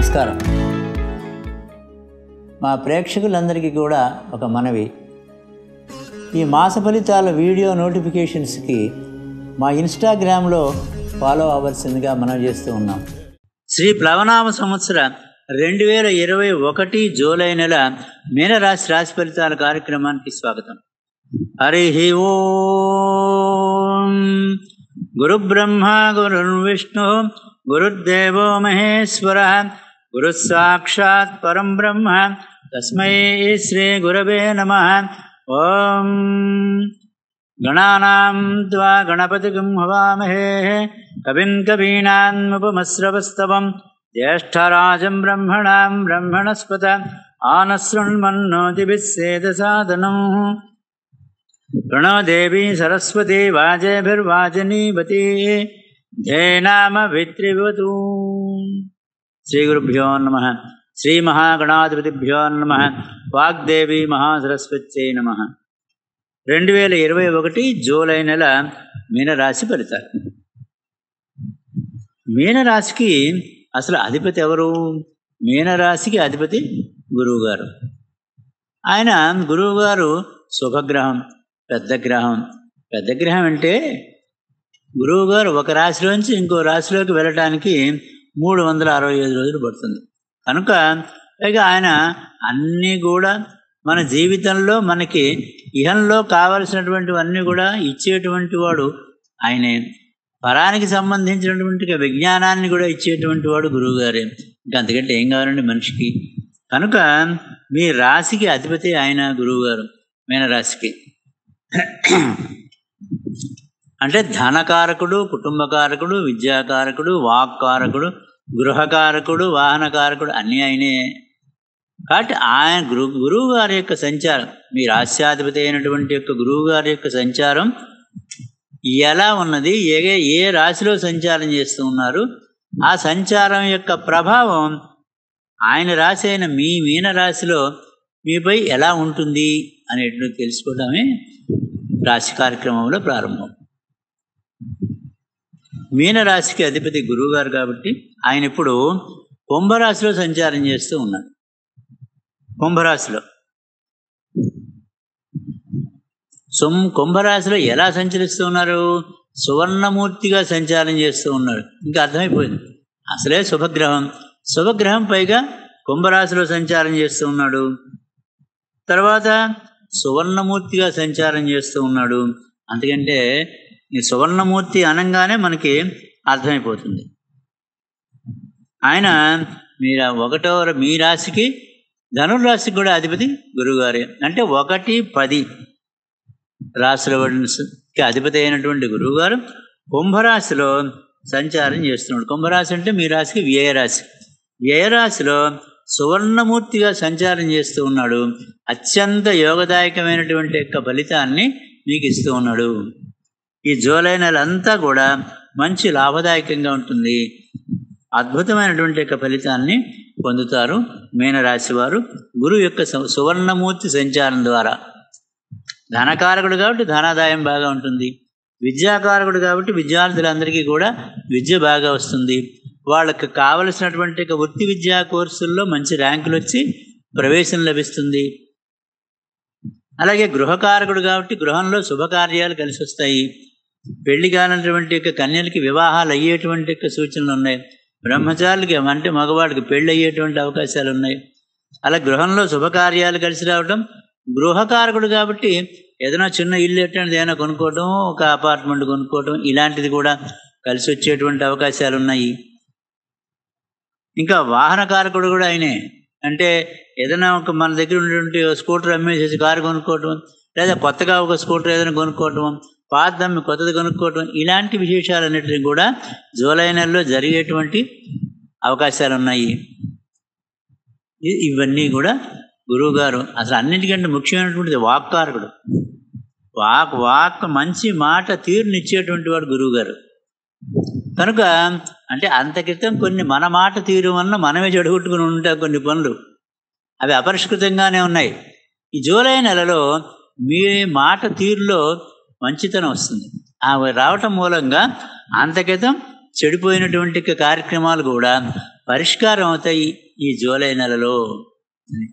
నమస్కారం మా ప్రేక్షకులందరికీ కూడా ఒక మనవి ఈ మాస ఫలితాల వీడియో నోటిఫికేషన్స్కి మా ఇన్స్టాగ్రామ్లో ఫాలో అవ్వాల్సిందిగా మనం చేస్తూ ఉన్నాం శ్రీ ప్లవనామ సంవత్సర రెండు వేల ఇరవై ఒకటి జూలై నెల మీనరాశి రాశి ఫలితాల కార్యక్రమానికి స్వాగతం హరి ఓం గురు బ్రహ్మ గురు విష్ణు గురుదేవో మహేశ్వర గురు సాక్షాత్ పరం బ్రహ్మ తస్మై శ్రీ గురవే నమ ఓం గణానాం త్వా గణపతిగం హవామహే కవిం కవీనాన్ముపమస్రవస్తవం జ్యేష్ఠరాజం బ్రహ్మణాం బ్రహ్మణస్పత ఆనశృణ్మన్నోతిభిస్సేదసాదనం ప్రణో దేవీ సరస్వతి వాజేభిర్వాజనీవతి ధ్యేనామవిత్రివతూ శ్రీగురుభ్యో నమ శ్రీమహాగణాధిపతిభ్యో నమ వాగ్దేవి మహాసరస్వత్యై నమ రెండు వేల ఇరవై ఒకటి జూలై నెల మీనరాశి ఫలితాలు మీనరాశికి అసలు అధిపతి ఎవరు మీనరాశికి అధిపతి గురువుగారు ఆయన గురువుగారు శుభగ్రహం పెద్ద గ్రహం పెద్ద గ్రహం అంటే గురువుగారు ఒక రాశిలోంచి ఇంకో రాశిలోకి వెళ్ళటానికి మూడు వందల అరవై ఐదు రోజులు పడుతుంది కనుక పైగా ఆయన అన్నీ కూడా మన జీవితంలో మనకి ఇహంలో కావలసినటువంటివన్నీ కూడా ఇచ్చేటువంటి వాడు ఆయనే పరానికి సంబంధించినటువంటి విజ్ఞానాన్ని కూడా ఇచ్చేటువంటి వాడు గురువుగారే ఇంకా అంతకంటే ఏం కావాలండి మనిషికి కనుక మీ రాశికి అధిపతి ఆయన గురువుగారు మీనరాశికి అంటే ధనకారకుడు కుటుంబకారకుడు విద్యాకారకుడు వాక్కారకుడు గృహకారకుడు వాహనకారకుడు అన్నీ ఆయనే కాబట్టి ఆయన గురు గురువు గారి యొక్క సంచారం మీ రాష్ట్రాధిపతి అయినటువంటి యొక్క గురువు గారి యొక్క సంచారం ఎలా ఉన్నది ఏ ఏ రాశిలో సంచారం చేస్తూ ఉన్నారు ఆ సంచారం యొక్క ప్రభావం ఆయన రాశి అయిన మీ మీన రాశిలో మీపై ఎలా ఉంటుంది అనేటువంటి తెలుసుకోవడమే రాశి కార్యక్రమంలో ప్రారంభం మీనరాశికి అధిపతి గురువుగారు కాబట్టి ఆయన ఇప్పుడు కుంభరాశిలో సంచారం చేస్తూ ఉన్నాడు కుంభరాశిలో సొమ్ కుంభరాశిలో ఎలా సంచరిస్తూ ఉన్నారు సువర్ణమూర్తిగా సంచారం చేస్తూ ఉన్నాడు ఇంకా అర్థమైపోయింది అసలే శుభగ్రహం శుభగ్రహం పైగా కుంభరాశిలో సంచారం చేస్తూ ఉన్నాడు తర్వాత సువర్ణమూర్తిగా సంచారం చేస్తూ ఉన్నాడు అందుకంటే ఈ సువర్ణమూర్తి అనంగానే మనకి అర్థమైపోతుంది ఆయన మీరు ఒకటో మీ రాశికి ధనుర్రాశికి కూడా అధిపతి గురువుగారే అంటే ఒకటి పది రాశుల కి అధిపతి అయినటువంటి గురువుగారు కుంభరాశిలో సంచారం చేస్తున్నాడు కుంభరాశి అంటే మీ రాశికి వ్యయరాశి వ్యయరాశిలో సువర్ణమూర్తిగా సంచారం చేస్తూ ఉన్నాడు అత్యంత యోగదాయకమైనటువంటి యొక్క ఫలితాన్ని మీకు ఇస్తూ ఉన్నాడు ఈ జూలై నెల అంతా కూడా మంచి లాభదాయకంగా ఉంటుంది అద్భుతమైనటువంటి యొక్క ఫలితాన్ని పొందుతారు మీనరాశి వారు గురువు యొక్క సువర్ణమూర్తి సంచారం ద్వారా ధనకారకుడు కాబట్టి ధనాదాయం బాగా ఉంటుంది విద్యాకారకుడు కాబట్టి విద్యార్థులందరికీ కూడా విద్య బాగా వస్తుంది వాళ్ళకి కావలసినటువంటి వృత్తి విద్యా కోర్సుల్లో మంచి ర్యాంకులు వచ్చి ప్రవేశం లభిస్తుంది అలాగే గృహకారకుడు కాబట్టి గృహంలో శుభకార్యాలు కలిసి వస్తాయి పెళ్లి కానటువంటి యొక్క కన్యలకి వివాహాలు అయ్యేటువంటి యొక్క సూచనలు ఉన్నాయి బ్రహ్మచారులకి అంటే మగవాడికి పెళ్ళి అయ్యేటువంటి అవకాశాలు ఉన్నాయి అలా గృహంలో శుభకార్యాలు కలిసి రావటం గృహకారకుడు కాబట్టి ఏదైనా చిన్న ఇల్లు ఎట్టండి ఏదైనా కొనుక్కోవటం ఒక అపార్ట్మెంట్ కొనుక్కోవటం ఇలాంటిది కూడా కలిసి వచ్చేటువంటి అవకాశాలు ఉన్నాయి ఇంకా వాహనకారకుడు కూడా ఆయనే అంటే ఏదైనా ఒక మన దగ్గర ఉన్నటువంటి స్కూటర్ అమ్మేసేసి కారు కొనుక్కోవటం లేదా కొత్తగా ఒక స్కూటర్ ఏదైనా కొనుక్కోవటం పాత అమ్మి కొత్తది కొనుక్కోవటం ఇలాంటి విశేషాలన్నిటిని కూడా జూలై నెలలో జరిగేటువంటి అవకాశాలు ఉన్నాయి ఇవన్నీ కూడా గురువుగారు అసలు అన్నిటికంటే ముఖ్యమైనటువంటిది వాక్కారకుడు వాక్ వాక్ మంచి మాట తీరునిచ్చేటువంటి వాడు గురువుగారు కనుక అంటే అంత క్రితం కొన్ని మన మాట తీరు వలన మనమే చెడగొట్టుకుని ఉంటాం కొన్ని పనులు అవి అపరిష్కృతంగానే ఉన్నాయి ఈ జూలై నెలలో మీ మాట తీరులో మంచితనం వస్తుంది అవి రావటం మూలంగా అంతకితం చెడిపోయినటువంటి కార్యక్రమాలు కూడా పరిష్కారం అవుతాయి ఈ జూలై నెలలో అని.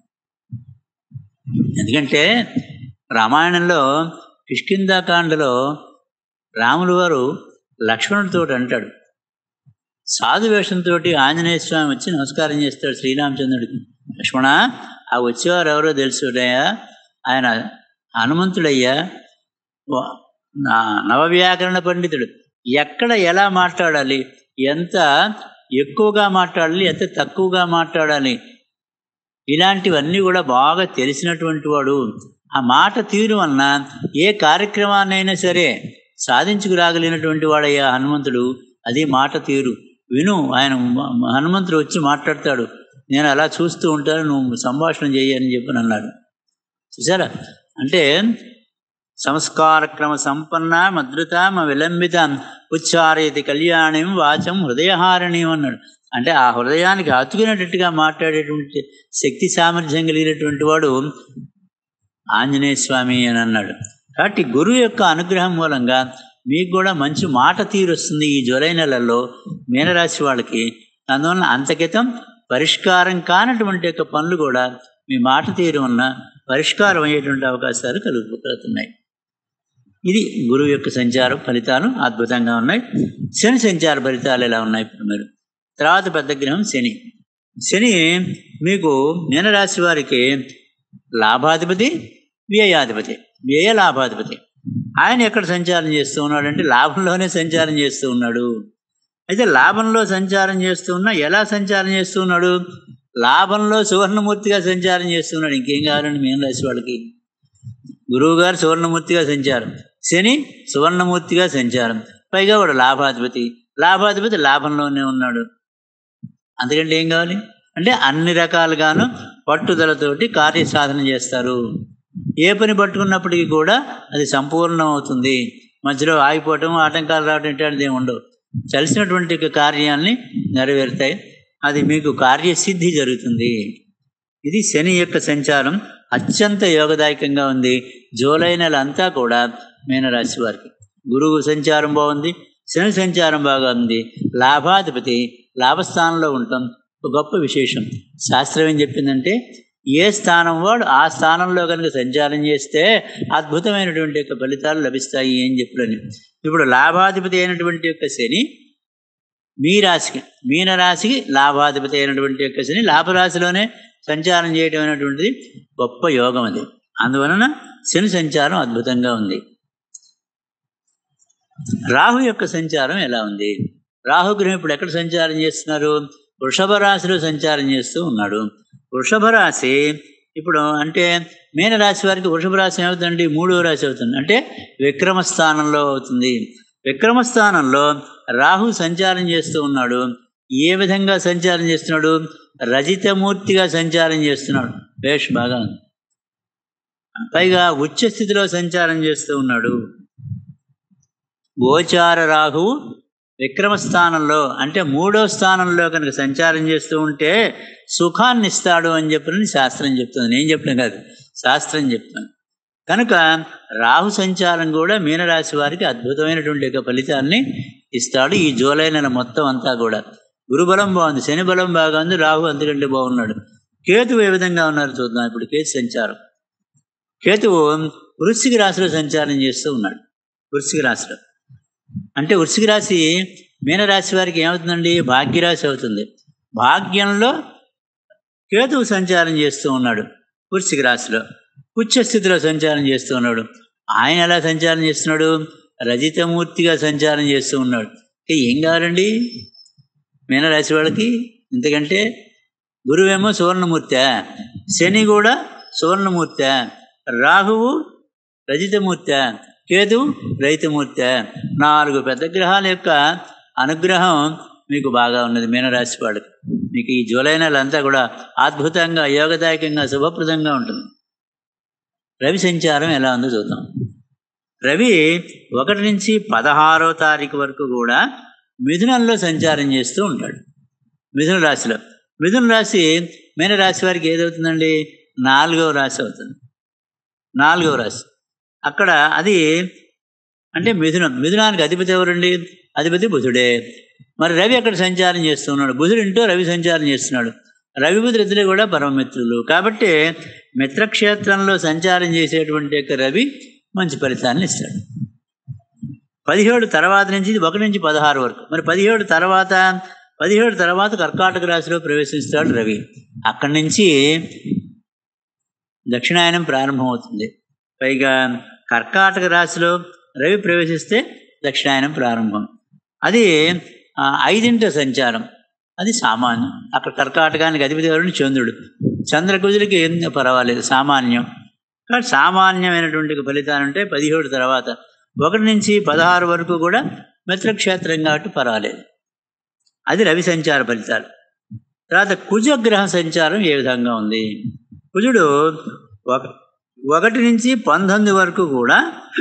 ఎందుకంటే రామాయణంలో కిష్కిందాకాండలో రాములు వారు లక్ష్మణుడితో అంటాడు సాధు వేషంతో ఆంజనేయ స్వామి వచ్చి నమస్కారం చేస్తాడు శ్రీరామచంద్రుడికి లక్ష్మణ ఆ వచ్చేవారు ఎవరో తెలుసుడయ్యా ఆయన హనుమంతుడయ్యా వా- నా నవవ్యాకరణ పండితుడు ఎక్కడ ఎలా మాట్లాడాలి ఎంత ఎక్కువగా మాట్లాడాలి ఎంత తక్కువగా మాట్లాడాలి ఇలాంటివన్నీ కూడా బాగా తెలిసినటువంటి వాడు ఆ మాట తీరు వలన ఏ కార్యక్రమాన్నైనా సరే సాధించుకురాగలిగినటువంటి వాడయ్యా హనుమంతుడు అది మాట తీరు విను ఆయన మ- హనుమంతుడు వచ్చి మాట్లాడతాడు నేను అలా చూస్తూ ఉంటాను నువ్వు సంభాషణ చేయని చెప్పి అన్నాడు చూసారా అంటే సంస్కార క్రమ సంపన్న మధురతామ విలంబిత ఉచ్చారయతి కళ్యాణం వాచం హృదయహారణీయం అన్నాడు అంటే ఆ హృదయానికి హత్తుకునేటట్టుగా మాట్లాడేటువంటి శక్తి సామర్థ్యం కలిగినటువంటి వాడు ఆంజనేయ స్వామి అని అన్నాడు కాబట్టి గురువు యొక్క అనుగ్రహం మూలంగా మీకు కూడా మంచి మాట తీరు వస్తుంది ఈ జూలై నెలల్లో మీనరాశి వాళ్ళకి అందువలన అంతకితం పరిష్కారం కానటువంటి యొక్క పనులు కూడా మీ మాట తీరు వలన పరిష్కారం అయ్యేటువంటి అవకాశాలు కలుగుతున్నాయి ఇది గురువు యొక్క సంచారం ఫలితాలు అద్భుతంగా ఉన్నాయి శని సంచార ఫలితాలు ఎలా ఉన్నాయి ఇప్పుడు మీరు తర్వాత పెద్ద గ్రహం శని శని మీకు మీనరాశి వారికి లాభాధిపతి వ్యయాధిపతి వ్యయ లాభాధిపతి ఆయన ఎక్కడ సంచారం చేస్తూ ఉన్నాడు అంటే లాభంలోనే సంచారం చేస్తూ ఉన్నాడు అయితే లాభంలో సంచారం చేస్తూ ఉన్నా ఎలా సంచారం చేస్తూ ఉన్నాడు లాభంలో సువర్ణమూర్తిగా సంచారం చేస్తున్నాడు ఇంకేం కావాలండి మీన రాశి వాళ్ళకి గురువు గారు సువర్ణమూర్తిగా సంచారం శని సువర్ణమూర్తిగా సంచారం పైగా వాడు లాభాధిపతి లాభాధిపతి లాభంలోనే ఉన్నాడు అందుకంటే ఏం కావాలి అంటే అన్ని రకాలుగాను పట్టుదలతోటి కార్య సాధన చేస్తారు ఏ పని పట్టుకున్నప్పటికీ కూడా అది సంపూర్ణం అవుతుంది మధ్యలో ఆగిపోవటం ఆటంకాలు రావడం ఇట్లాంటిది ఏమి ఉండవు కలిసినటువంటి యొక్క కార్యాన్ని నెరవేరుతాయి అది మీకు కార్యసిద్ధి జరుగుతుంది ఇది శని యొక్క సంచారం అత్యంత యోగదాయకంగా ఉంది జూలై నెల అంతా కూడా మీనరాశి వారికి గురువు సంచారం బాగుంది శని సంచారం బాగా ఉంది లాభాధిపతి లాభస్థానంలో ఉండటం ఒక గొప్ప విశేషం శాస్త్రం ఏం చెప్పిందంటే ఏ స్థానం వాడు ఆ స్థానంలో కనుక సంచారం చేస్తే అద్భుతమైనటువంటి యొక్క ఫలితాలు లభిస్తాయి అని చెప్పని ఇప్పుడు లాభాధిపతి అయినటువంటి యొక్క శని మీ రాశికి మీన రాశికి లాభాధిపతి అయినటువంటి యొక్క శని లాభరాశిలోనే సంచారం చేయడం అనేటువంటిది గొప్ప యోగం అది అందువలన శని సంచారం అద్భుతంగా ఉంది రాహు యొక్క సంచారం ఎలా ఉంది రాహుగ్రహం ఇప్పుడు ఎక్కడ సంచారం చేస్తున్నారు వృషభ రాశిలో సంచారం చేస్తూ ఉన్నాడు వృషభ రాశి ఇప్పుడు అంటే మీనరాశి వారికి వృషభ రాశి ఏమవుతుందండి మూడవ రాశి అవుతుంది అంటే విక్రమ స్థానంలో అవుతుంది విక్రమ స్థానంలో రాహు సంచారం చేస్తూ ఉన్నాడు ఏ విధంగా సంచారం చేస్తున్నాడు రజితమూర్తిగా సంచారం చేస్తున్నాడు వేష్ బాగా ఉంది పైగా ఉచ్చ స్థితిలో సంచారం చేస్తూ ఉన్నాడు గోచార రాహువు విక్రమ స్థానంలో అంటే మూడో స్థానంలో కనుక సంచారం చేస్తూ ఉంటే సుఖాన్ని ఇస్తాడు అని చెప్పినని శాస్త్రం చెప్తుంది నేను చెప్పిన కాదు శాస్త్రం చెప్తాను కనుక రాహు సంచారం కూడా మీనరాశి వారికి అద్భుతమైనటువంటి యొక్క ఫలితాన్ని ఇస్తాడు ఈ జూలై నెల మొత్తం అంతా కూడా గురుబలం బాగుంది శని బలం బాగా ఉంది రాహు అంతకంటే బాగున్నాడు కేతువు ఏ విధంగా ఉన్నారు చూద్దాం ఇప్పుడు కేతు సంచారం కేతువు వృశ్చిక రాశిలో సంచారం చేస్తూ ఉన్నాడు వృశ్చిక రాశిలో అంటే వృశ్చిక రాశి మీనరాశి వారికి ఏమవుతుందండి భాగ్యరాశి అవుతుంది భాగ్యంలో కేతువు సంచారం చేస్తూ ఉన్నాడు వృశ్చిక రాశిలో ఉచ్చ స్థితిలో సంచారం చేస్తూ ఉన్నాడు ఆయన ఎలా సంచారం చేస్తున్నాడు రజితమూర్తిగా సంచారం చేస్తూ ఉన్నాడు అంటే ఏం కావాలండి మీనరాశి వాళ్ళకి ఎందుకంటే గురువేమో సువర్ణమూర్తి శని కూడా సువర్ణమూర్తి రాహువు రజితమూర్తి కేతు రైతమూర్తి నాలుగు పెద్ద గ్రహాల యొక్క అనుగ్రహం మీకు బాగా ఉన్నది మీనరాశి వాళ్ళకి మీకు ఈ జూలై నెల అంతా కూడా అద్భుతంగా యోగదాయకంగా శుభప్రదంగా ఉంటుంది రవి సంచారం ఎలా ఉందో చూద్దాం రవి ఒకటి నుంచి పదహారో తారీఖు వరకు కూడా మిథునంలో సంచారం చేస్తూ ఉంటాడు మిథున రాశిలో మిథున రాశి మీన రాశి వారికి ఏదవుతుందండి నాలుగవ రాశి అవుతుంది నాలుగవ రాశి అక్కడ అది అంటే మిథునం మిథునానికి అధిపతి ఎవరండి అధిపతి బుధుడే మరి రవి అక్కడ సంచారం చేస్తున్నాడు బుధుడు ఇంటూ రవి సంచారం చేస్తున్నాడు రవి బుధుడు ఇద్దరు కూడా పరమమిత్రులు కాబట్టి మిత్రక్షేత్రంలో సంచారం చేసేటువంటి యొక్క రవి మంచి ఫలితాన్ని ఇస్తాడు పదిహేడు తర్వాత నుంచి ఇది ఒకటి నుంచి పదహారు వరకు మరి పదిహేడు తర్వాత పదిహేడు తర్వాత కర్కాటక రాశిలో ప్రవేశిస్తాడు రవి అక్కడి నుంచి దక్షిణాయనం ప్రారంభమవుతుంది పైగా కర్కాటక రాశిలో రవి ప్రవేశిస్తే దక్షిణాయనం ప్రారంభం అది ఆ, ఐదింట సంచారం అది సామాన్యం అక్కడ కర్కాటకానికి అధిపతి ఎవరు చంద్రుడు చంద్రకుజులకి ఏం పర్వాలేదు సామాన్యం కాబట్టి సామాన్యమైనటువంటి ఫలితాలు అంటే పదిహేడు తర్వాత ఒకటి నుంచి పదహారు వరకు కూడా మిత్రక్షేత్రం కాబట్టి పర్వాలేదు అది రవి సంచార ఫలితాలు తర్వాత కుజగ్రహ సంచారం ఏ విధంగా ఉంది కుజుడు ఒక ఒకటి నుంచి పంతొమ్మిది వరకు కూడా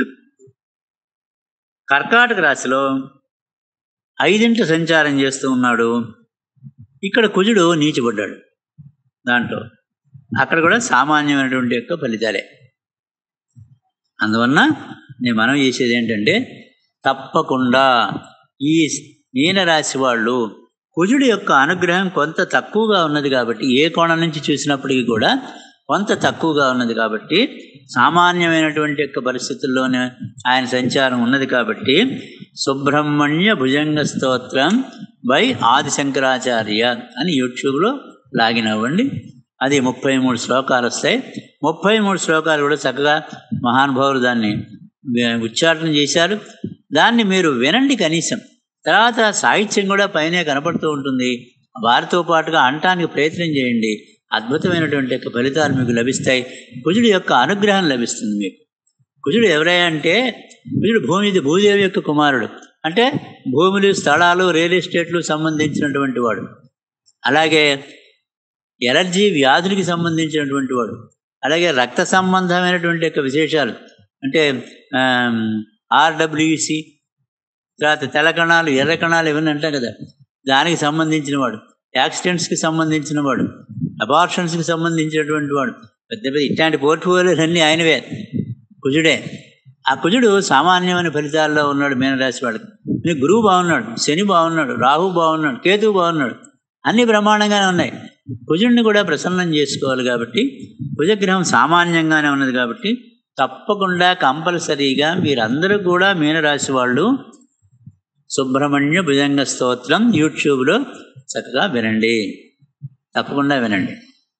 కర్కాటక రాశిలో ఐదింట సంచారం చేస్తూ ఉన్నాడు ఇక్కడ కుజుడు నీచిపడ్డాడు దాంట్లో అక్కడ కూడా సామాన్యమైనటువంటి యొక్క ఫలితాలే అందువలన నేను మనం చేసేది ఏంటంటే తప్పకుండా ఈ మీనరాశి వాళ్ళు కుజుడి యొక్క అనుగ్రహం కొంత తక్కువగా ఉన్నది కాబట్టి ఏ కోణం నుంచి చూసినప్పటికీ కూడా కొంత తక్కువగా ఉన్నది కాబట్టి సామాన్యమైనటువంటి యొక్క పరిస్థితుల్లోనే ఆయన సంచారం ఉన్నది కాబట్టి సుబ్రహ్మణ్య భుజంగ స్తోత్రం బై ఆదిశంకరాచార్య అని యూట్యూబ్లో లాగిన్ అవ్వండి అది ముప్పై మూడు శ్లోకాలు వస్తాయి ముప్పై మూడు శ్లోకాలు కూడా చక్కగా మహానుభావులు దాన్ని వి- ఉచ్చాటన చేశారు దాన్ని మీరు వినండి కనీసం తర్వాత సాహిత్యం కూడా పైనే కనపడుతూ ఉంటుంది వారితో పాటుగా అంటానికి ప్రయత్నం చేయండి అద్భుతమైనటువంటి యొక్క ఫలితాలు మీకు లభిస్తాయి కుజుడి యొక్క అనుగ్రహం లభిస్తుంది మీకు కుజుడు ఎవరయ్యా అంటే కుజుడు భూమి భూదేవి యొక్క కుమారుడు అంటే భూములు స్థలాలు రియల్ ఎస్టేట్లు సంబంధించినటువంటి వాడు అలాగే ఎలర్జీ వ్యాధులకి సంబంధించినటువంటి వాడు అలాగే రక్త సంబంధమైనటువంటి యొక్క విశేషాలు అంటే ఆర్డబ్ల్యూసి తర్వాత తెల్ల కణాలు ఎర్ర కణాలు ఇవన్నీ అంటాం కదా దానికి సంబంధించిన వాడు యాక్సిడెంట్స్కి సంబంధించిన వాడు అబార్షన్స్కి సంబంధించినటువంటి వాడు పెద్ద పెద్ద ఇట్లాంటి పోర్ట్ఫోలియోలు అన్నీ ఆయనవే కుజుడే ఆ కుజుడు సామాన్యమైన ఫలితాల్లో ఉన్నాడు మీనరాశి వాడికి మీ గురువు బాగున్నాడు శని బాగున్నాడు రాహు బాగున్నాడు కేతువు బాగున్నాడు అన్ని బ్రహ్మాండంగానే ఉన్నాయి కుజుడిని కూడా ప్రసన్నం చేసుకోవాలి కాబట్టి కుజగ్రహం సామాన్యంగానే ఉన్నది కాబట్టి తప్పకుండా కంపల్సరీగా మీరందరూ కూడా మీనరాశి వాళ్ళు సుబ్రహ్మణ్య భుజంగ స్తోత్రం యూట్యూబ్లో చక్కగా వినండి తప్పకుండా వినండి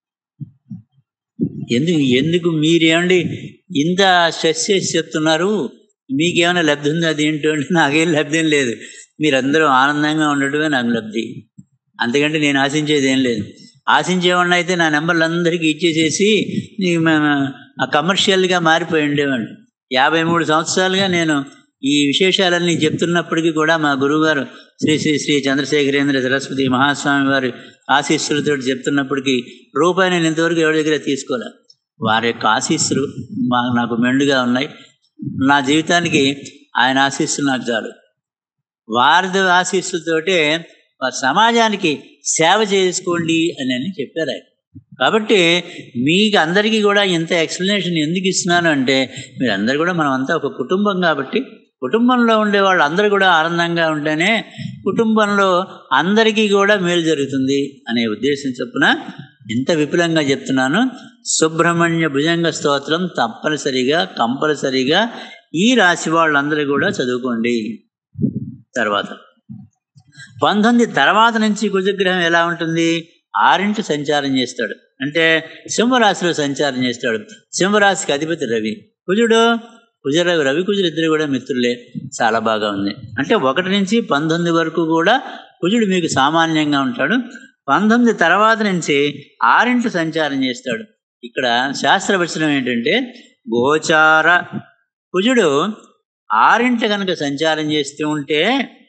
ఎందుకు ఎందుకు మీరేమండి ఇంత స్ట్రెస్ చేసి చెప్తున్నారు మీకేమైనా లబ్ధి ఉందా దీంట్లో అంటే నాకేం లబ్ధి ఏం లేదు మీరందరూ ఆనందంగా ఉండటమే నాకు లబ్ధి అంతకంటే నేను ఆశించేది ఏం లేదు ఆశించేవాడిని అయితే నా నెంబర్లు అందరికీ ఇచ్చేసేసి ఈ మన- ఆ కమర్షియల్గా మారిపోయి ఉండేవాడిని యాభై మూడు సంవత్సరాలుగా నేను ఈ విశేషాలన్నీ చెప్తున్నప్పటికీ కూడా మా గురువుగారు శ్రీ శ్రీ శ్రీ చంద్రశేఖరేంద్ర సరస్వతి మహాస్వామి వారి ఆశీస్సులతో చెప్తున్నప్పటికీ రూపాయి నేను ఇంతవరకు ఎవరి దగ్గర తీసుకోలే వారి యొక్క ఆశీస్సులు మా నాకు మెండుగా ఉన్నాయి నా జీవితానికి ఆయన ఆశీస్సులు నాకు చాలు వారి ఆశీస్సులతోటే వారి సమాజానికి సేవ చేసుకోండి అని అని చెప్పారు ఆయన కాబట్టి మీకు అందరికీ కూడా ఇంత ఎక్స్ప్లెనేషన్ ఎందుకు ఇస్తున్నాను అంటే మీరందరూ కూడా మనం అంతా ఒక కుటుంబం కాబట్టి కుటుంబంలో ఉండే వాళ్ళు అందరూ కూడా ఆనందంగా ఉంటేనే కుటుంబంలో అందరికీ కూడా మేలు జరుగుతుంది అనే ఉద్దేశం చొప్పున ఇంత విపులంగా చెప్తున్నాను సుబ్రహ్మణ్య భుజంగ స్తోత్రం తప్పనిసరిగా కంపల్సరిగా ఈ రాశి వాళ్ళందరూ కూడా చదువుకోండి తర్వాత పంతొమ్మిది తర్వాత నుంచి కుజగ్రహం ఎలా ఉంటుంది ఆరింటి సంచారం చేస్తాడు అంటే సింహరాశిలో సంచారం చేస్తాడు సింహరాశికి అధిపతి రవి కుజుడు కుజరవి రవి కుజుడు ఇద్దరు కూడా మిత్రులే చాలా బాగా ఉంది అంటే ఒకటి నుంచి పంతొమ్మిది వరకు కూడా కుజుడు మీకు సామాన్యంగా ఉంటాడు పంతొమ్మిది తర్వాత నుంచి ఆరింటి సంచారం చేస్తాడు ఇక్కడ శాస్త్రవచనం ఏంటంటే గోచార కుజుడు ఆరింట కనుక సంచారం చేస్తూ ఉంటే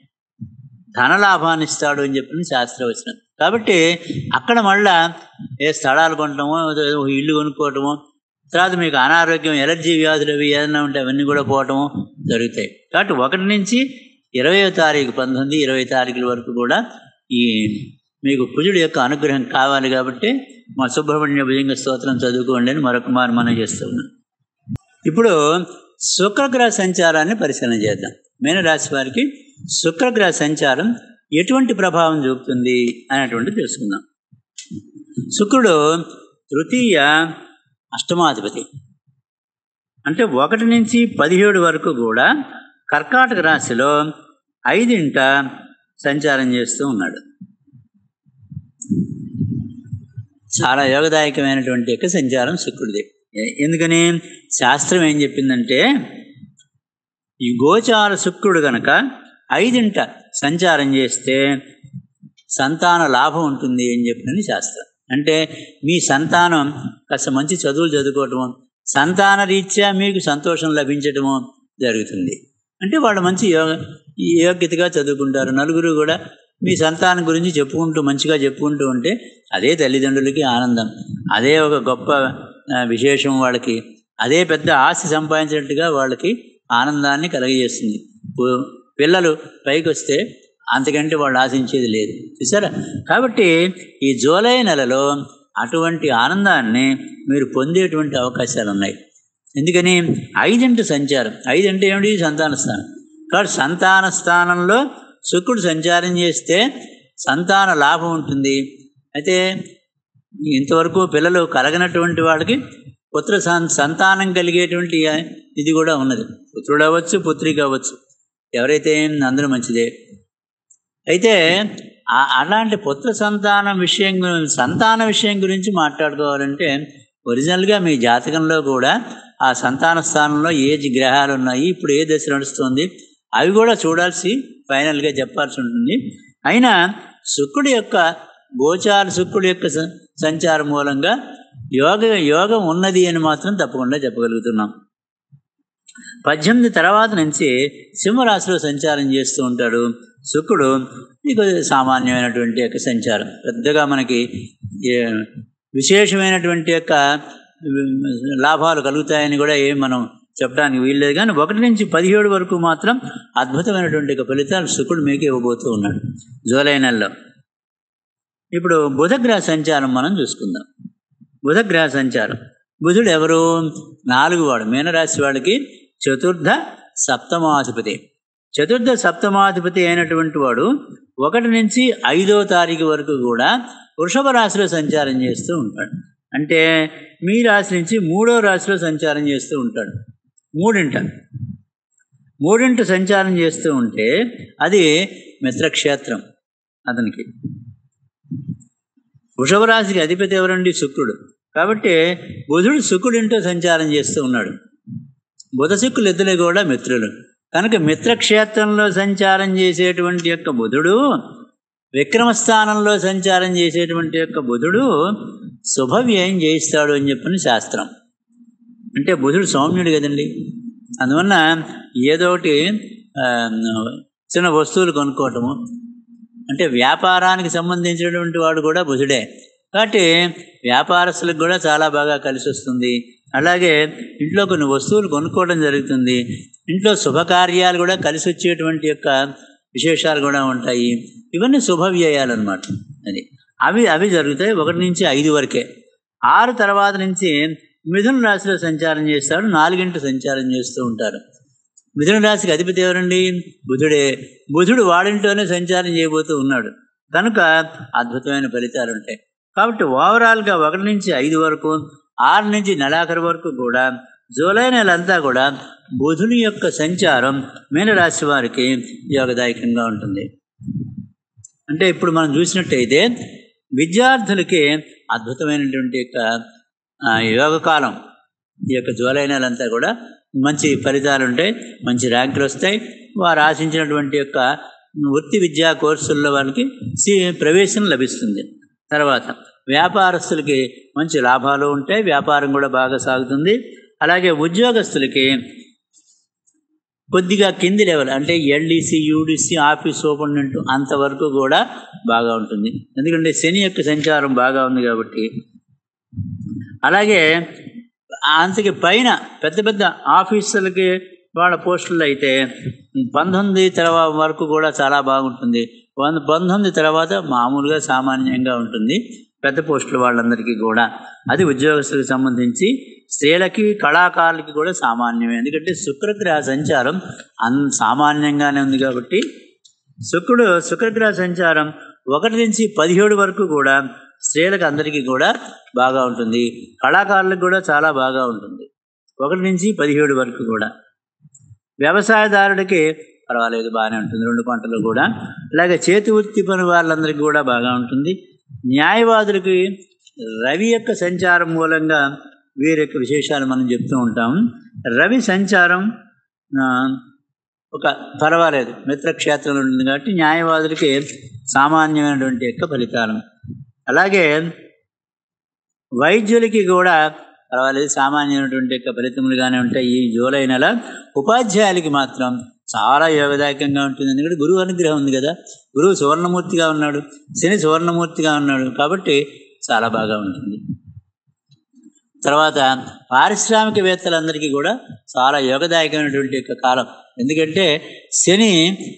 ధనలాభాన్ని ఇస్తాడు అని చెప్పిన శాస్త్రవచనం కాబట్టి అక్కడ మళ్ళా ఏ స్థలాలు కొనటమో ఏదో ఇల్లు కొనుక్కోవటమో తర్వాత మీకు అనారోగ్యం ఎలర్జీ వ్యాధులు అవి ఏదైనా ఉంటే అవన్నీ కూడా పోవటము జరుగుతాయి కాబట్టి ఒకటి నుంచి ఇరవయో తారీఖు పంతొమ్మిది ఇరవై తారీఖుల వరకు కూడా ఈ మీకు కుజుడు యొక్క అనుగ్రహం కావాలి కాబట్టి మా సుబ్రహ్మణ్య భుజంగ స్తోత్రం చదువుకోండి అని మరొక మారు మనం చేస్తున్నాం ఇప్పుడు శుక్రగ్రహ సంచారాన్ని పరిశీలన చేద్దాం మీనరాశి వారికి శుక్రగ్రహ సంచారం ఎటువంటి ప్రభావం చూపుతుంది అనేటువంటి తెలుసుకుందాం శుక్రుడు తృతీయ అష్టమాధిపతి అంటే ఒకటి నుంచి పదిహేడు వరకు కూడా కర్కాటక రాశిలో ఐదింట సంచారం చేస్తూ ఉన్నాడు చాలా యోగదాయకమైనటువంటి యొక్క సంచారం శుక్రుడిది ఎ- ఎందుకని శాస్త్రం ఏం చెప్పిందంటే ఈ గోచార శుక్రుడు గనక ఐదింట సంచారం చేస్తే సంతాన లాభం ఉంటుంది అని చెప్పినది శాస్త్రం అంటే మీ సంతానం కాస్త మంచి చదువులు చదువుకోవటము సంతాన రీత్యా మీకు సంతోషం లభించటము జరుగుతుంది అంటే వాళ్ళు మంచి యోగ యోగ్యతగా చదువుకుంటారు నలుగురు కూడా మీ సంతానం గురించి చెప్పుకుంటూ మంచిగా చెప్పుకుంటూ ఉంటే అదే తల్లిదండ్రులకి ఆనందం అదే ఒక గొప్ప ఆ, విశేషం వాళ్ళకి అదే పెద్ద ఆస్తి సంపాదించినట్టుగా వాళ్ళకి ఆనందాన్ని కలగజేస్తుంది పు- పిల్లలు పైకి వస్తే అంతకంటే వాళ్ళు ఆశించేది లేదు చూసారా కాబట్టి ఈ జూలై నెలలో అటువంటి ఆనందాన్ని మీరు పొందేటువంటి అవకాశాలు ఉన్నాయి ఎందుకని ఐదింటి సంచారం ఐదంటే ఏమిటి సంతాన స్థానం కాబట్టి సంతాన స్థానంలో శుక్రుడు సంచారం చేస్తే సంతాన లాభం ఉంటుంది అయితే ఇంతవరకు పిల్లలు కలగనటువంటి వాళ్ళకి పుత్ర సం- సంతానం కలిగేటువంటి ఇది కూడా ఉన్నది పుత్రుడు అవ్వచ్చు పుత్రిక అవ్వచ్చు ఎవరైతే అందరూ మంచిదే అయితే ఆ- అలాంటి పుత్ర సంతానం విషయం గు- సంతాన విషయం గురించి మాట్లాడుకోవాలంటే ఒరిజినల్గా మీ జాతకంలో కూడా ఆ సంతాన స్థానంలో ఏ జి- గ్రహాలు ఉన్నాయి ఇప్పుడు ఏ దశ నడుస్తుంది అవి కూడా చూడాల్సి ఫైనల్గా చెప్పాల్సి ఉంటుంది అయినా శుక్రుడి యొక్క గోచార శుక్రుడి యొక్క స- సంచారం మూలంగా యోగ యోగం ఉన్నది అని మాత్రం తప్పకుండా చెప్పగలుగుతున్నాం పద్దెనిమిది తర్వాత నుంచి సింహరాశిలో సంచారం చేస్తూ ఉంటాడు శుక్రుడు మీకు సామాన్యమైనటువంటి యొక్క సంచారం పెద్దగా మనకి ఏ విశేషమైనటువంటి యొక్క ఉమ్, లాభాలు కలుగుతాయని కూడా ఏం మనం చెప్పడానికి వీల్లేదు కానీ ఒకటి నుంచి పదిహేడు వరకు మాత్రం అద్భుతమైనటువంటి యొక్క ఫలితాలు శుక్రుడు మీకు ఇవ్వబోతూ ఉన్నాడు జూలై నెలలో ఇప్పుడు బుధగ్రహ సంచారం మనం చూసుకుందాం బుధగ్రహ సంచారం బుధుడు ఎవరు నాలుగు వాడు మీనరాశి వాడికి చతుర్థ సప్తమాధిపతి చతుర్థ సప్తమాధిపతి అయినటువంటి వాడు ఒకటి నుంచి ఐదో తారీఖు వరకు కూడా వృషభ రాశిలో సంచారం చేస్తూ ఉంటాడు అంటే మీ రాశి నుంచి మూడో రాశిలో సంచారం చేస్తూ ఉంటాడు మూడింట మూడింట సంచారం చేస్తూ ఉంటే అది మిత్రక్షేత్రం అతనికి వృషభ రాశికి అధిపతి ఎవరండి శుక్రుడు కాబట్టి బుధుడు శుక్రుడింటో సంచారం చేస్తూ ఉన్నాడు బుధ శుక్రులు ఇద్దరు కూడా మిత్రులు కనుక మిత్రక్షేత్రంలో సంచారం చేసేటువంటి యొక్క బుధుడు విక్రమస్థానంలో సంచారం చేసేటువంటి యొక్క బుధుడు శుభవ్యయం చేయిస్తాడు అని చెప్పిన శాస్త్రం అంటే బుధుడు సౌమ్యుడు కదండి అందువలన ఏదో ఒకటి ఆ, చిన్న వస్తువులు కొనుక్కోవటము అంటే వ్యాపారానికి సంబంధించినటువంటి వాడు కూడా బుధుడే కాబట్టి వ్యాపారస్తులకు కూడా చాలా బాగా కలిసి వస్తుంది అలాగే ఇంట్లో కొన్ని వస్తువులు కొనుక్కోవడం జరుగుతుంది ఇంట్లో శుభకార్యాలు కూడా కలిసి వచ్చేటువంటి యొక్క విశేషాలు కూడా ఉంటాయి ఇవన్నీ శుభ వ్యయాలు అనమాట అది అవి అవి జరుగుతాయి ఒకటి నుంచి ఐదు వరకే ఆరు తర్వాత నుంచి మిథున రాశిలో సంచారం చేస్తాడు నాలుగింటి సంచారం చేస్తూ ఉంటారు మిథున రాశికి అధిపతి ఎవరండి బుధుడే బుధుడు వాడింట్లోనే సంచారం చేయబోతూ ఉన్నాడు కనుక అద్భుతమైన ఫలితాలు ఉంటాయి కాబట్టి ఓవరాల్గా ఒకటి నుంచి ఐదు వరకు ఆరు నుంచి నెలాఖరు వరకు కూడా జూలై నెలంతా కూడా బుధుని యొక్క సంచారం మీనరాశి వారికి యోగదాయకంగా ఉంటుంది అంటే ఇప్పుడు మనం చూసినట్టయితే విద్యార్థులకి అద్భుతమైనటువంటి యొక్క ఆ, యోగకాలం ఈ యొక్క జూలై నెలంతా కూడా మంచి ఫలితాలు ఉంటాయి మంచి ర్యాంకులు వస్తాయి వారు ఆశించినటువంటి యొక్క వృత్తి విద్యా కోర్సుల్లో వాళ్ళకి సి ప్రవేశం లభిస్తుంది తర్వాత వ్యాపారస్తులకి మంచి లాభాలు ఉంటాయి వ్యాపారం కూడా బాగా సాగుతుంది అలాగే ఉద్యోగస్తులకి కొద్దిగా కింది లెవెల్ అంటే ఎల్డీసీ యూడీసీ ఆఫీస్ సూపరింటెండెంట్ అంతవరకు కూడా బాగా ఉంటుంది ఎందుకంటే శని యొక్క సంచారం బాగా ఉంది కాబట్టి అలాగే అంతకి పైన పెద్ద పెద్ద ఆఫీసులకి వాళ్ళ పోస్టులు అయితే పంతొమ్మిది తర్వాత వరకు కూడా చాలా బాగుంటుంది వంద పంతొమ్మిది తర్వాత మామూలుగా సామాన్యంగా ఉంటుంది పెద్ద పోస్టుల వాళ్ళందరికీ కూడా అది ఉద్యోగస్తులకు సంబంధించి స్త్రీలకి కళాకారులకి కూడా సామాన్యమే ఎందుకంటే శుక్రగ్రహ సంచారం అన్ సామాన్యంగానే ఉంది కాబట్టి శుక్రుడు శుక్రగ్రహ సంచారం ఒకటి నుంచి పదిహేడు వరకు కూడా స్త్రీలకు అందరికీ కూడా బాగా ఉంటుంది కళాకారులకు కూడా చాలా బాగా ఉంటుంది ఒకటి నుంచి పదిహేడు వరకు కూడా వ్యవసాయదారుడికి పర్వాలేదు బాగానే ఉంటుంది రెండు పంటలు కూడా అలాగే చేతి వృత్తి పని వాళ్ళందరికీ కూడా బాగా ఉంటుంది న్యాయవాదులకి రవి యొక్క సంచారం మూలంగా వీరి యొక్క విశేషాలు మనం చెప్తూ ఉంటాం రవి సంచారం ఆ, ఒక పర్వాలేదు మిత్రక్షేత్రంలో ఉంటుంది కాబట్టి న్యాయవాదులకి సామాన్యమైనటువంటి యొక్క ఫలితాలు అలాగే వైద్యులకి కూడా పర్వాలేదు సామాన్యమైనటువంటి యొక్క ఫలితములుగానే ఉంటాయి ఈ జూలై నెల ఉపాధ్యాయులకి మాత్రం చాలా యోగదాయకంగా ఉంటుంది ఎందుకంటే గురువు అనుగ్రహం ఉంది కదా గురువు సువర్ణమూర్తిగా ఉన్నాడు శని సువర్ణమూర్తిగా ఉన్నాడు కాబట్టి చాలా బాగా ఉంటుంది తర్వాత పారిశ్రామికవేత్తలందరికీ కూడా చాలా యోగదాయకమైనటువంటి యొక్క కాలం ఎందుకంటే శని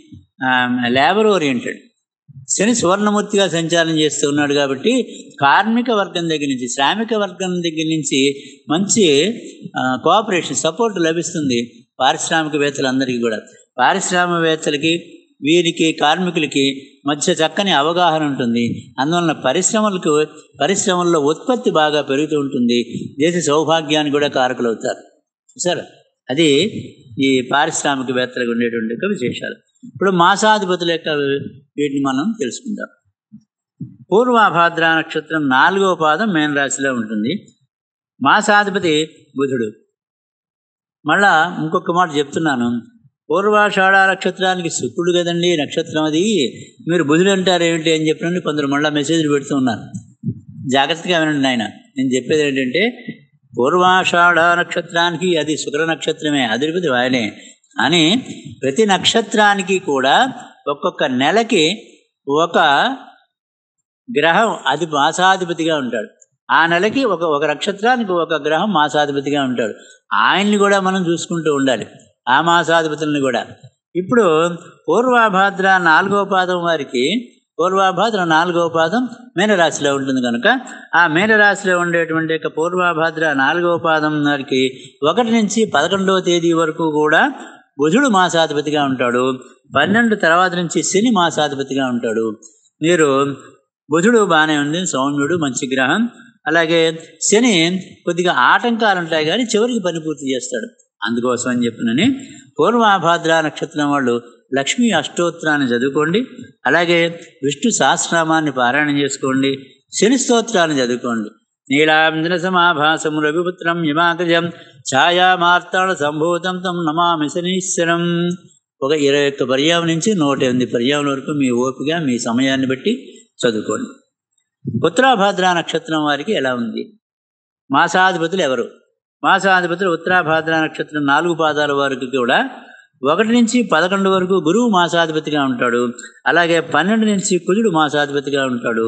లేబర్ ఓరియంటెడ్ శని సువర్ణమూర్తిగా సంచారం చేస్తూ ఉన్నాడు కాబట్టి కార్మిక వర్గం దగ్గర నుంచి శ్రామిక వర్గం దగ్గర నుంచి మంచి కోఆపరేషన్ సపోర్ట్ లభిస్తుంది పారిశ్రామికవేత్తలందరికీ కూడా పారిశ్రామికవేత్తలకి వీరికి కార్మికులకి మధ్య చక్కని అవగాహన ఉంటుంది అందువలన పరిశ్రమలకు పరిశ్రమల్లో ఉత్పత్తి బాగా పెరుగుతూ ఉంటుంది దేశ సౌభాగ్యానికి కూడా కారకులవుతారు సరే అది ఈ పారిశ్రామికవేత్తలకు ఉండేటువంటి యొక్క విశేషాలు ఇప్పుడు మాసాధిపతుల యొక్క వీటిని మనం తెలుసుకుందాం పూర్వాభాద్ర నక్షత్రం నాలుగవ పాదం మేన రాశిలో ఉంటుంది మాసాధిపతి బుధుడు మళ్ళా ఇంకొక మాట చెప్తున్నాను పూర్వాషాఢ నక్షత్రానికి శుక్రుడు కదండి నక్షత్రం అది మీరు బుధుడు అంటారు ఏమిటి అని చెప్పినండి కొందరు మళ్ళీ మెసేజ్లు పెడుతూ ఉన్నారు జాగ్రత్తగా వినండి నాయన నేను చెప్పేది ఏంటంటే పూర్వాషాఢ నక్షత్రానికి అది శుక్ర నక్షత్రమే అధిపతి ఆయనే అని ప్రతి నక్షత్రానికి కూడా ఒక్కొక్క నెలకి ఒక గ్రహం అది మాసాధిపతిగా ఉంటాడు ఆ నెలకి ఒక ఒక నక్షత్రానికి ఒక గ్రహం మాసాధిపతిగా ఉంటాడు ఆయన్ని కూడా మనం చూసుకుంటూ ఉండాలి ఆ మాసాధిపతులను కూడా ఇప్పుడు పూర్వాభాద్ర నాలుగవ పాదం వారికి పూర్వాభాద్ర నాలుగవ పాదం మీనరాశిలో ఉంటుంది కనుక ఆ మీనరాశిలో ఉండేటువంటి యొక్క పూర్వాభాద్ర నాలుగవ పాదం వారికి ఒకటి నుంచి పదకొండవ తేదీ వరకు కూడా బుధుడు మాసాధిపతిగా ఉంటాడు పన్నెండు తర్వాత నుంచి శని మాసాధిపతిగా ఉంటాడు మీరు బుధుడు బాగానే ఉంది సౌమ్యుడు మంచి గ్రహం అలాగే శని కొద్దిగా ఆటంకాలు ఉంటాయి కానీ చివరికి పని పూర్తి చేస్తాడు అందుకోసం అని చెప్పినని పూర్వాభాద్ర నక్షత్రం వాళ్ళు లక్ష్మీ అష్టోత్తరాన్ని చదువుకోండి అలాగే విష్ణు సహస్రనామాన్ని పారాయణం చేసుకోండి శని స్తోత్రాన్ని చదువుకోండి నీలాంధ్ర సమాభాసము రవిపుత్రం యమాగ్రజం ఛాయామార్తాళ సంభూతం తం నమామి శనీశ్వరం ఒక ఇరవై ఒక్క పర్యాయం నుంచి నూట ఎనిమిది పర్యాయం వరకు మీ ఓపిక మీ సమయాన్ని బట్టి చదువుకోండి ఉత్తరాభాద్ర నక్షత్రం వారికి ఎలా ఉంది మాసాధిపతులు ఎవరు మాసాధిపతులు ఉత్తరాభాద్ర నక్షత్రం నాలుగు పాదాల వారికి కూడా ఒకటి నుంచి పదకొండు వరకు గురువు మాసాధిపతిగా ఉంటాడు అలాగే పన్నెండు నుంచి కుజుడు మాసాధిపతిగా ఉంటాడు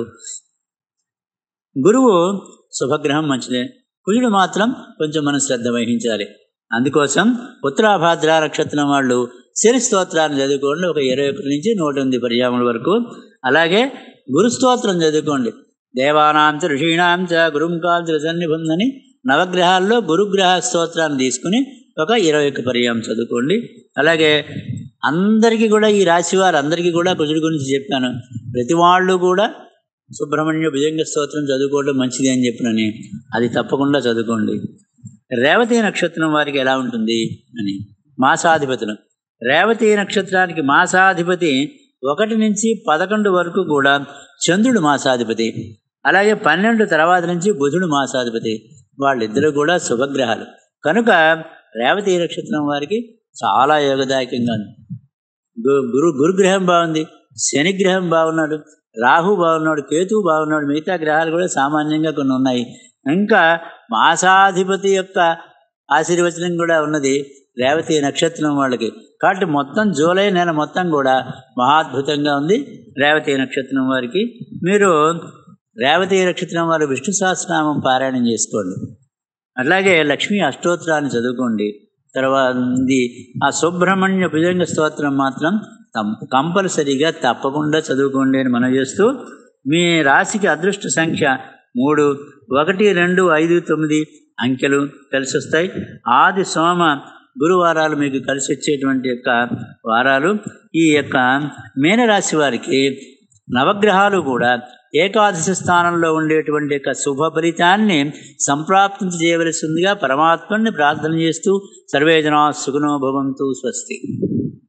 గురువు శుభగ్రహం మంచిదే కుజుడు మాత్రం కొంచెం మనం శ్రద్ధ వహించాలి అందుకోసం ఉత్తరాభాద్ర నక్షత్రం వాళ్ళు శని స్తోత్రాన్ని చదువుకోండి ఒక ఇరవై ఒకటి నుంచి నూట ఎనిమిది పర్యాముల వరకు అలాగే గురు స్తోత్రం చదువుకోండి దేవానాం చ ఋషీణాం చ గురుం కాంచ సన్నిబంధని నవగ్రహాల్లో గురుగ్రహ స్తోత్రాన్ని తీసుకుని ఒక ఇరవై ఒక్క పర్యాయం చదువుకోండి అలాగే అందరికీ కూడా ఈ రాశి వారు అందరికీ కూడా కుజుడి గురించి చెప్పాను ప్రతి వాళ్ళు కూడా సుబ్రహ్మణ్య భుజంగ స్తోత్రం చదువుకోవడం మంచిది అని చెప్పినని అది తప్పకుండా చదువుకోండి రేవతి నక్షత్రం వారికి ఎలా ఉంటుంది అని మాసాధిపతులు రేవతి నక్షత్రానికి మాసాధిపతి ఒకటి నుంచి పదకొండు వరకు కూడా చంద్రుడు మాసాధిపతి అలాగే పన్నెండు తర్వాత నుంచి బుధుడు మాసాధిపతి వాళ్ళిద్దరూ కూడా శుభగ్రహాలు కనుక రేవతి నక్షత్రం వారికి చాలా యోగదాయకంగా ఉంది గు- గురు గురుగ్రహం బాగుంది శనిగ్రహం బాగున్నాడు రాహు బాగున్నాడు కేతువు బాగున్నాడు మిగతా గ్రహాలు కూడా సామాన్యంగా కొన్ని ఉన్నాయి ఇంకా మాసాధిపతి యొక్క ఆశీర్వచనం కూడా ఉన్నది రేవతి నక్షత్రం వాళ్ళకి కాబట్టి మొత్తం జూలై నెల మొత్తం కూడా మహాద్భుతంగా ఉంది రేవతి నక్షత్రం వారికి మీరు రేవతి నక్షత్రం వారు విష్ణు సహస్రనామం పారాయణం చేసుకోండి అట్లాగే లక్ష్మీ అష్టోత్తరాన్ని చదువుకోండి తర్వాత ఇది ఆ సుబ్రహ్మణ్య భుజంగ స్తోత్రం మాత్రం తం- కంపల్సరీగా తప్పకుండా చదువుకోండి అని మనం చేస్తూ మీ రాశికి అదృష్ట సంఖ్య మూడు ఒకటి రెండు ఐదు తొమ్మిది అంకెలు కలిసి వస్తాయి ఆది సోమ గురువారాలు మీకు కలిసి వచ్చేటువంటి యొక్క వారాలు ఈ యొక్క మీనరాశి వారికి నవగ్రహాలు కూడా ఏకాదశి స్థానంలో ఉండేటువంటి యొక్క శుభ ఫలితాన్ని సంప్రాప్తించి చేయవలసిందిగా పరమాత్మని ప్రార్థన చేస్తూ సర్వేజనా సుగుణో భవంతు స్వస్తి